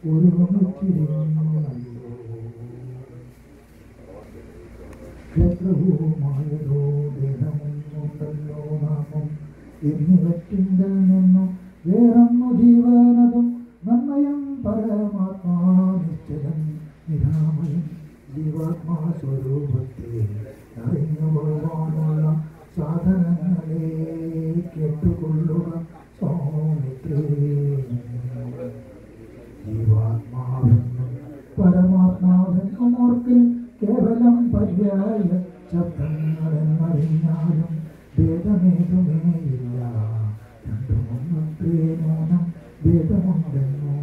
ക്ഷേത്രവുമായതോ ദേഹമുണ്ടല്ലോ നാമം എന്നിവറ്റിങ്കൽ നിന്നു വേറൊന്നു ജീവനതും നന്മയം പരമാത്മാ നിശ്ചലം നിരാമയം ജീവാത്മാ സ്വരൂപത്തെ അറിഞ്ഞുകൊള്ളുവാനുള്ള സാധനങ്ങളെ കേട്ടുകൊള്ളുക സ്വാമിക്കേ ജീവാത്മാവെന്നും പരമാത്മാവെന്നും ഓർക്കിൽ കേവലം പര്യായ ശബ്ദങ്ങളെന്നറിഞ്ഞാലും ഭേദമേതുമേയില്ല രണ്ടുമൊന്നത്രേ നൂനം ഭേദമുണ്ടെന്നോ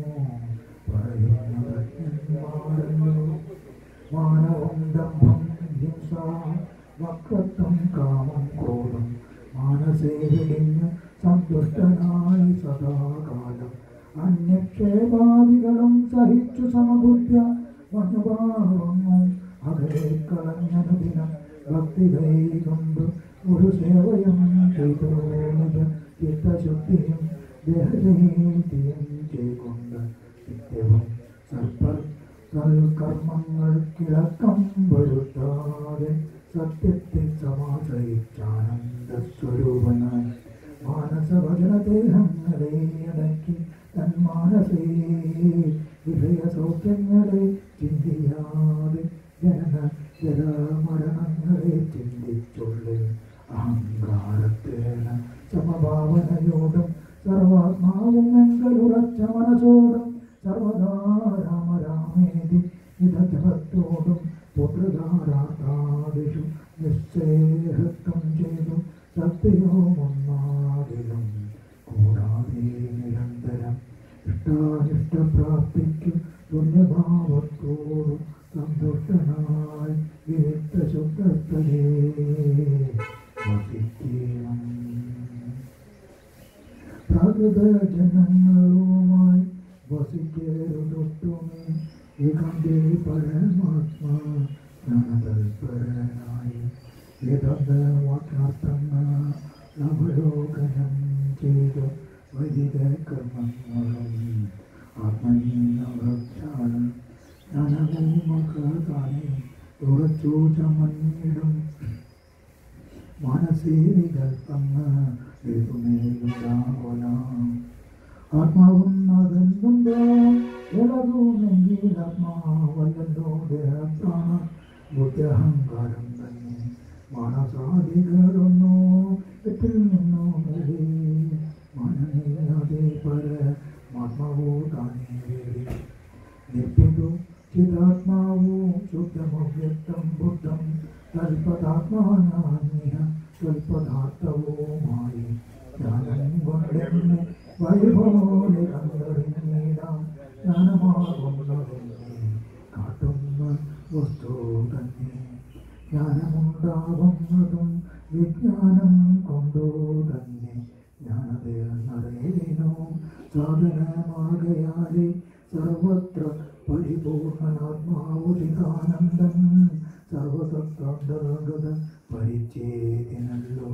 പറയുന്നതന്മാരല്ലോ മാനവം ദമ്പം ഹിംസ വക്രത്വം കാമം ക്രോധം മാനസേ വെടിഞ്ഞ് സന്തുഷ്ടനായി സദാകാലം അന്യക്ഷേപാദികളും സഹിച്ചു സമബുദ്ധ്യ വനുഭാവങ്ങും അകലെ കളഞ്ഞനുദിനം ഭക്തി കൈകൊണ്ട് ഒരു സേവയും ചെയ്തു നിജ ചിത്തശുദ്ധിയും ദേഹശീതിയും ചെയ്കൊണ്ട് നിത്യവും സർപ്പർ സൽക്കർമ്മങ്ങൾക്കിളക്കം വരുത്താതെ സത്യത്തെ സമാശ്രയിച്ചാനന്ദ സ്വരൂപനായി മാനസഭജനദേഹങ്ങളെ അടക്കി തൻ മാനസേ വിഷയസൗഖ്യങ്ങളെ ചിന്തിയാതെ ജനന ജലമരണങ്ങളെ ചിന്തിച്ചുള്ളിൽ അഹങ്കാരത്തേന സമഭാവനയോടും സർവാത്മാവും എങ്കലുറച്ച മനസ്സോടും സർവദാ രാമ രാമേതി ഇതജപത്തോടും പുത്രധാരാദിഷു നിശ്ചയഹത്വം ചെയ്തു സത്യവുമൊന്നാകിലും കൂടാതെ നിരന്തരം ഇഷ്ടാനിഷ്ടപ്രാപ്തിക്ക് പുണ്യഭാവത്തോടും സന്തുഷ്ടനായി വിരുദ്ധ ശുദ്ധസ്ഥലേ വസിക്കണം പ്രാകൃത ജനങ്ങളുമായി വസിക്കരുതൊട്ടുമേ ഏകാന്തേ പരമാത്മാ ജ്ഞാനതൽപരനായി വേദാന്ത വാക്യാർത്ഥങ്ങൾ അവലോകനം ചെയ്ത് വൈദിക കർമ്മങ്ങളും ആത്മനീനവൃക്ഷാണ് ജ്ഞാനവുമകാനെ ഉറച്ചു ചമഞ്ഞിടും മനസ്സേ വികൽപ്പങ്ങൾ എഴുതുമേലുണ്ടാവലാം ആത്മാവും അതെന്തുണ്ടോ ഇളകുമെങ്കിൽ ആത്മാവല്ലോ ദേഹപ്രാണ ബുദ്ധ്യഹങ്കാരം തന്നെ മാനസാദികളൊന്നോ എട്ടിൽ നിന്നോ മേലെ മനമില്ലാതെ പര ആത്മാവോ താനേ വേറെ നിർപ്പിതു ചിതാത്മാവോ ശുദ്ധമവ്യക്തം ബുദ്ധം തൽപദാത്മാനാന്യ സ്വൽപദാർത്ഥവുമായി ജ്ഞാനം കൊണ്ടെന്നെ വഴിപോലെ കണ്ടറിഞ്ഞിടാം ജ്ഞാനമാകുന്നതെന്നെ കാട്ടുന്ന വസ്തു തന്നെ ജ്ഞാനമുണ്ടാകുന്നതും വിജ്ഞാനം കൊണ്ടു തന്നെ ജ്ഞാനതയെന്നറിയണോ സാധനമാകയാലെ സർവത്ര പരിപൂർണനാത്മാവുചിതാനന്ദം സർവസത്താന്തർഗത പരിച്ഛേദിനല്ലോ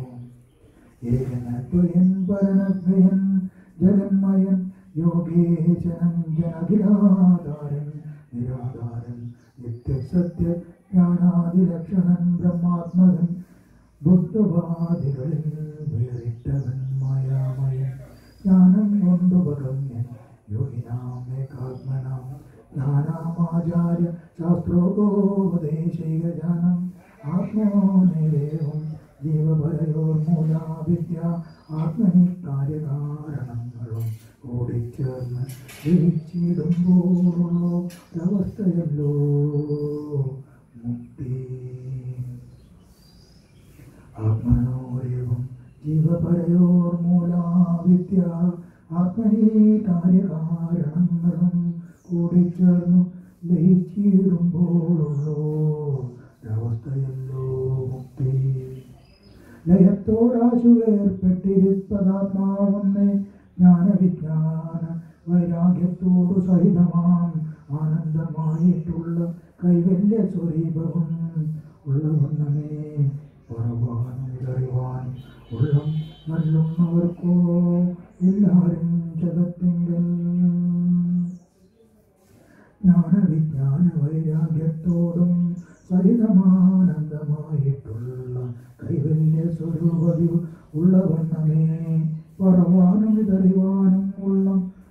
ഏകനദ്വയൻ പരനദ്വയൻ ജഗന്മയൻ യോഗേശനം ജനകിലാധാരൻ നിരാധാരൻ നിത്യസത്യ ജ്ഞാനാദിലക്ഷണൻ ബ്രഹ്മാത്മകൻ ബുദ്ധവാദികളിൽ വേറിട്ടവൻ മായാമയൻ ജ്ഞാനം കൊണ്ടു പകർന്നൻ യോഗിനാം ഏകാത്മനാം ജ്ഞാനാമാചാര്യ ശാസ്ത്രോപദേശിക ജ്ഞാനം ആത്മോനേദേവം ജീവപരയോർമൂല വിദ്യ ആത്മനി കാര്യകാരണങ്ങളും കൂടിച്ചേർന്ന് ജയിച്ചിടുമ്പോഴുള്ളോ ഒരവസ്ഥയല്ലോ മുക്തി ആത്മനോരേവം ജീവപരയോർമൂലാവിദ്യ ആത്മനീ കാര്യകാരണങ്ങളും കൂടിച്ചേർന്നു ലയിച്ചിടുമ്പോഴുള്ളോ ഒരവസ്ഥയല്ലോ മുക്തി ലയത്തോടാശു വേർപ്പെട്ടിരിപ്പതാത്മാവെന്ന് ജ്ഞാനവിജ്ഞാന വൈരാഗ്യത്തോടു സഹിതമാം ആനന്ദമായിട്ടുള്ള കൈവല്യ സ്വരൂപവും ഉള്ളവണ്ണമേ പറവാനും ഇതറിവാൻ ഉള്ളം നല്ലുന്നവർക്കോ എല്ലാരും ജഗത്തിങ്കൽ വിജ്ഞാന വൈരാഗ്യത്തോടും സഹിതമാനന്ദമായിട്ടുള്ള കൈവല്യ സ്വരൂപതി ഉള്ളവണ്ണമേ പറവാനും വിതറിവാനും ഉള്ള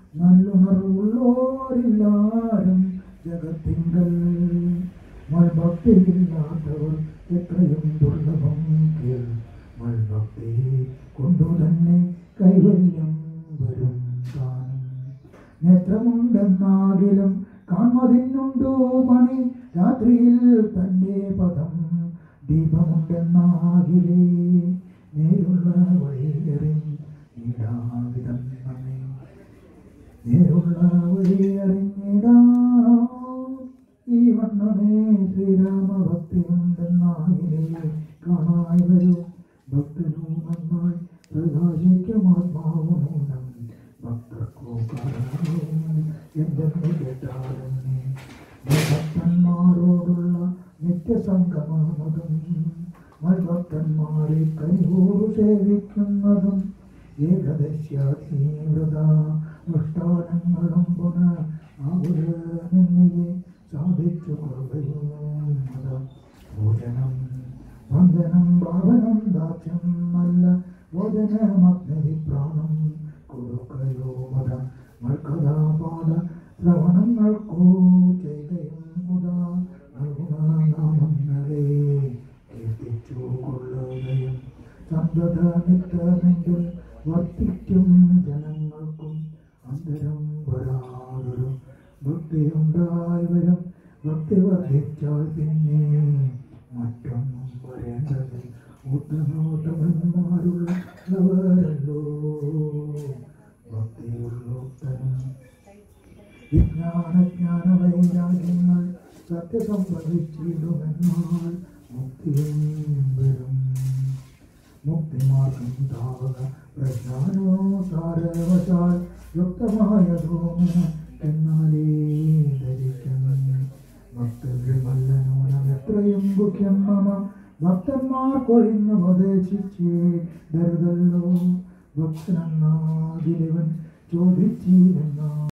നല്ലുണർവുള്ളോരില്ലാരും ജഗത്തിങ്കൽ മൽഭക്തിയില്ലാത്തവർ എത്രയും ദുർലഭം കേൾ മൽഭക്തി കൊണ്ടു തന്നെ കൈവല്യം വരും താനും നേത്രമുണ്ടെന്നാകിലും കാൺമതിനുണ്ടോ പണി രാത്രിയിൽ തൻ്റെ പദം ദീപമുണ്ടെന്നാകിലേ നേരുള്ള വഴിയെറിഞ്ഞിടാവിധം നമ്മെ നേരുള്ള വഴിയെറിഞ്ഞിടാ ഈ വണ്ണമേ ശ്രീരാമഭക്തി ഉണ്ടെന്നാകിലേ കാണായി വരൂ ഭക്തനു നന്നായി പ്രകാശിക്കും ആത്മാവുമൂലം ഭക്തർക്കോ കാരണവും എന്തെന്ന് കേട്ടാലും ഭക്തന്മാരോടുള്ള നിത്യസംഗമതും മൽഭക്തന്മാരെ കൈകൂറു സേവിക്കുന്നതും ഏകദശ്യ തീവ്രത അനുഷ്ഠാനങ്ങളും പുന ആകുലമെന്നിയെ സാധിച്ചു കൊള്ളുകയും ഭോജനം വന്ദനം ഭാവനം ദാസ്യം നല്ല ഭോജനമഗ്നി പ്രാണം കൊടുക്കയോ മതം മൽക്കഥാപാദ ശ്രവണങ്ങൾക്കോ ചെയ്യുകയും മുതാ നാമങ്ങളെ കീർത്തിച്ചു കൊള്ളുകയും സന്തത നിത്യമെങ്കിൽ വർദ്ധിക്കും ജനങ്ങൾക്കും അന്തരം വരാതൊരു ഭക്തിയുണ്ടായി വരും ഭക്തി വർദ്ധിച്ചാൽ പിന്നെ മറ്റൊന്നും വരേണ്ടത് ഉത്തമോത്തമന്മാരുള്ളവരല്ലോ ഭക്തിയുള്ളോത്തനും വിജ്ഞാനജ്ഞാന വൈരാഗ്യങ്ങൾ സത്യസംഭവിച്ചിടുമെന്നാൽ മുക്തിയും വരും മുക്തിമാർഗം താവക പ്രജ്ഞാനോ സാരവശാൽ യുക്തമായതോമന എന്നാലേ ധരിക്കുന്നു ഭക്തവ്യമല്ലനൂനം എത്രയും മുഖ്യം മമ ഭക്തന്മാർ കൊഴിഞ്ഞുപദേശിച്ചേ ദരുതല്ലോ ഭക്തനെന്നാതിലിവൻ ചോദിച്ചിരുന്ന